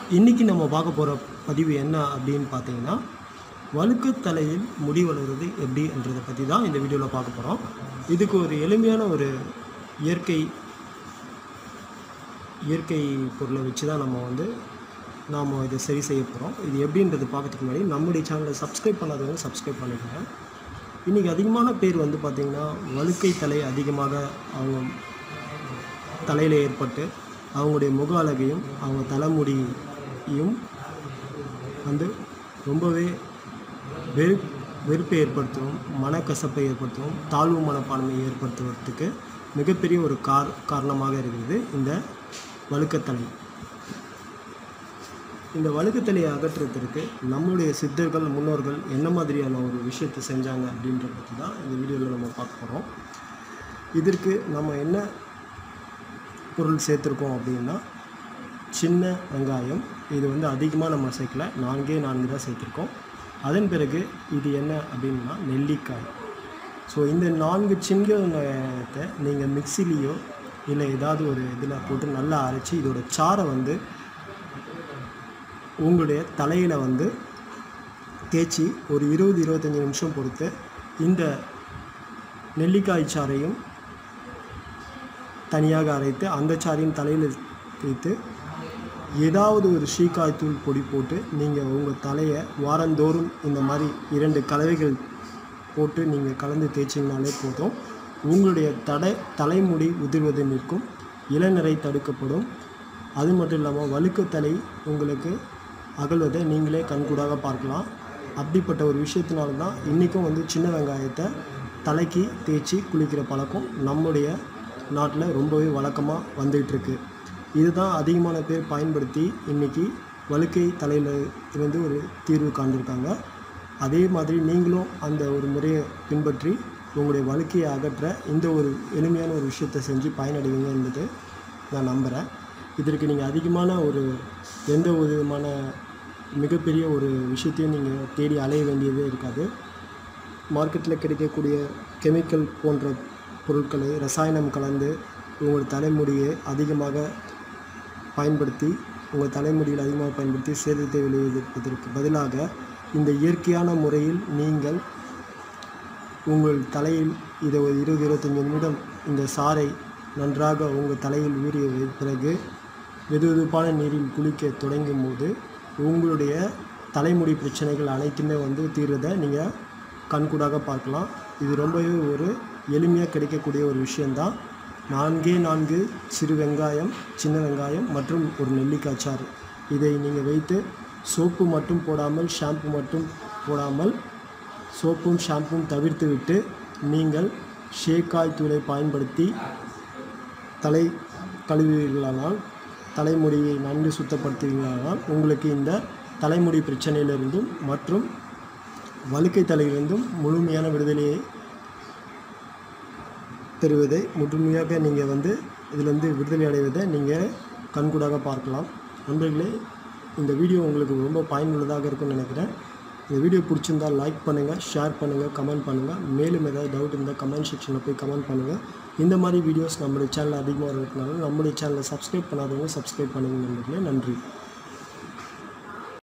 இன்றைக்கி நம்ம பார்க்க போகிற பதிவு என்ன அப்படின்னு பார்த்தீங்கன்னா வழுக்குத்தலையில் முடி வளருவது எப்படின்றதை பற்றி தான் இந்த வீடியோவில் பார்க்க போகிறோம் இதுக்கு ஒரு எளிமையான ஒரு இயற்கை இயற்கை பொருளை வச்சு தான் நம்ம வந்து நாம் இதை சரி செய்ய போகிறோம் இது எப்படின்றது பார்க்கறதுக்கு முன்னாடி நம்முடைய சேனலை சப்ஸ்கிரைப் பண்ணாதவங்க சப்ஸ்கிரைப் பண்ணிக்கோங்க இன்றைக்கி அதிகமான பேர் வந்து பார்த்திங்கன்னா வழுக்கை தலை அதிகமாக அவங்க தலையில் ஏற்பட்டு அவங்களுடைய முக அழகையும் அவங்க தலைமுடியும் வந்து ரொம்பவே வெறு வெறுப்பை ஏற்படுத்தும் மனக்கசப்பை ஏற்படுத்தும் தாழ்வு மனப்பான்மையை ஏற்படுத்துவதற்கு மிகப்பெரிய ஒரு கார் காரணமாக இருக்கிறது இந்த வழுக்கத்தலை இந்த வழுக்கத்தலையை அகற்றுறதுக்கு நம்மளுடைய சித்தர்கள் முன்னோர்கள் என்ன மாதிரியான ஒரு விஷயத்தை செஞ்சாங்க அப்படின்றத பற்றி தான் இந்த வீடியோவில் நம்ம பார்க்க போகிறோம் இதற்கு நம்ம என்ன பொருள் சேர்த்துருக்கோம் அப்படின்னா சின்ன வெங்காயம் இது வந்து அதிகமாக நம்ம சேர்க்கல நான்கே நான்கு தான் சேர்த்துருக்கோம் அதன் பிறகு இது என்ன அப்படின்னா நெல்லிக்காய் ஸோ இந்த நான்கு சின்ன வெங்காயத்தை நீங்கள் மிக்சிலேயோ இல்லை ஏதாவது ஒரு இதில் போட்டு நல்லா அரைச்சி இதோட சாறை வந்து உங்களுடைய தலையில் வந்து தேய்ச்சி ஒரு இருபது இருபத்தஞ்சி நிமிஷம் பொறுத்து இந்த நெல்லிக்காய் சாறையும் தனியாக அரைத்து அந்த சாறையும் தலையில் தேய்த்து ஏதாவது ஒரு ஷீக்காய் தூள் பொடி போட்டு நீங்கள் உங்கள் தலையை வாரந்தோறும் இந்த மாதிரி இரண்டு கலவைகள் போட்டு நீங்கள் கலந்து தேய்ச்சிங்கனாலே போதும் உங்களுடைய தடை தலைமுடி உதிர்வது நிற்கும் இளநரை தடுக்கப்படும் அது மட்டும் இல்லாமல் வழுக்குத்தலை உங்களுக்கு அகழ்வதை நீங்களே கண்கூடாக பார்க்கலாம் அப்படிப்பட்ட ஒரு விஷயத்தினால தான் இன்றைக்கும் வந்து சின்ன வெங்காயத்தை தலைக்கு தேய்ச்சி குளிக்கிற பழக்கம் நம்முடைய நாட்டில் ரொம்பவே வழக்கமாக வந்துகிட்ருக்கு இதுதான் அதிகமான பேர் பயன்படுத்தி இன்றைக்கி வழுக்கை தலையில் இருந்து ஒரு தீர்வு காண்டிருக்காங்க அதே மாதிரி நீங்களும் அந்த ஒரு முறையை பின்பற்றி உங்களுடைய வழுக்கையை அகற்ற இந்த ஒரு எளிமையான ஒரு விஷயத்தை செஞ்சு பயனடைவீங்க என்பது நான் நம்புகிறேன் இதற்கு நீங்கள் அதிகமான ஒரு எந்த ஒரு விதமான மிகப்பெரிய ஒரு விஷயத்தையும் நீங்கள் தேடி அலைய வேண்டியதே இருக்காது மார்க்கெட்டில் கிடைக்கக்கூடிய கெமிக்கல் போன்ற பொருட்களை ரசாயனம் கலந்து உங்கள் தலைமுடியை அதிகமாக பயன்படுத்தி உங்கள் தலைமுடியில் அதிகமாக பயன்படுத்தி சேதத்தை விளைவிப்பதற்கு பதிலாக இந்த இயற்கையான முறையில் நீங்கள் உங்கள் தலையில் இதை ஒரு இருபது இருபத்தஞ்சி நிமிடம் இந்த சாறை நன்றாக உங்கள் தலையில் ஊறிய பிறகு வெதுவெதுப்பான நீரில் குளிக்க தொடங்கும் போது உங்களுடைய தலைமுடி பிரச்சனைகள் அனைத்துமே வந்து தீர்றதை நீங்கள் கண்கூடாக பார்க்கலாம் இது ரொம்பவே ஒரு எளிமையாக கிடைக்கக்கூடிய ஒரு விஷயந்தான் நான்கே நான்கு சிறு வெங்காயம் சின்ன வெங்காயம் மற்றும் ஒரு நெல்லிக்காய் சாறு இதை நீங்கள் வைத்து சோப்பு மட்டும் போடாமல் ஷாம்பு மட்டும் போடாமல் சோப்பும் ஷாம்பும் தவிர்த்து விட்டு நீங்கள் ஷேக்காய் தூளை பயன்படுத்தி தலை கழுவுவீர்களானால் தலைமுடியை நன்கு சுத்தப்படுத்துவீர்களானால் உங்களுக்கு இந்த தலைமுடி பிரச்சனையிலிருந்தும் மற்றும் வழுக்கை தலையிலிருந்தும் முழுமையான விடுதலையை பெறுவதை முழுமையாக நீங்கள் வந்து இதிலிருந்து விடுதலை அடைவதை நீங்கள் கண்கூடாக பார்க்கலாம் நண்பர்களே இந்த வீடியோ உங்களுக்கு ரொம்ப பயனுள்ளதாக இருக்கும்னு நினைக்கிறேன் இந்த வீடியோ பிடிச்சிருந்தால் லைக் பண்ணுங்கள் ஷேர் பண்ணுங்கள் கமெண்ட் பண்ணுங்கள் மேலும் ஏதாவது டவுட் இருந்தால் கமெண்ட் செக்ஷனில் போய் கமெண்ட் பண்ணுங்கள் இந்த மாதிரி வீடியோஸ் நம்மளுடைய சேனலில் அதிகமாக இருக்கிறதுனால நம்மளுடைய சேனலை சப்ஸ்கிரைப் பண்ணாதவங்க சப்ஸ்கிரைப் பண்ணுங்க நண்பர்களே நன்றி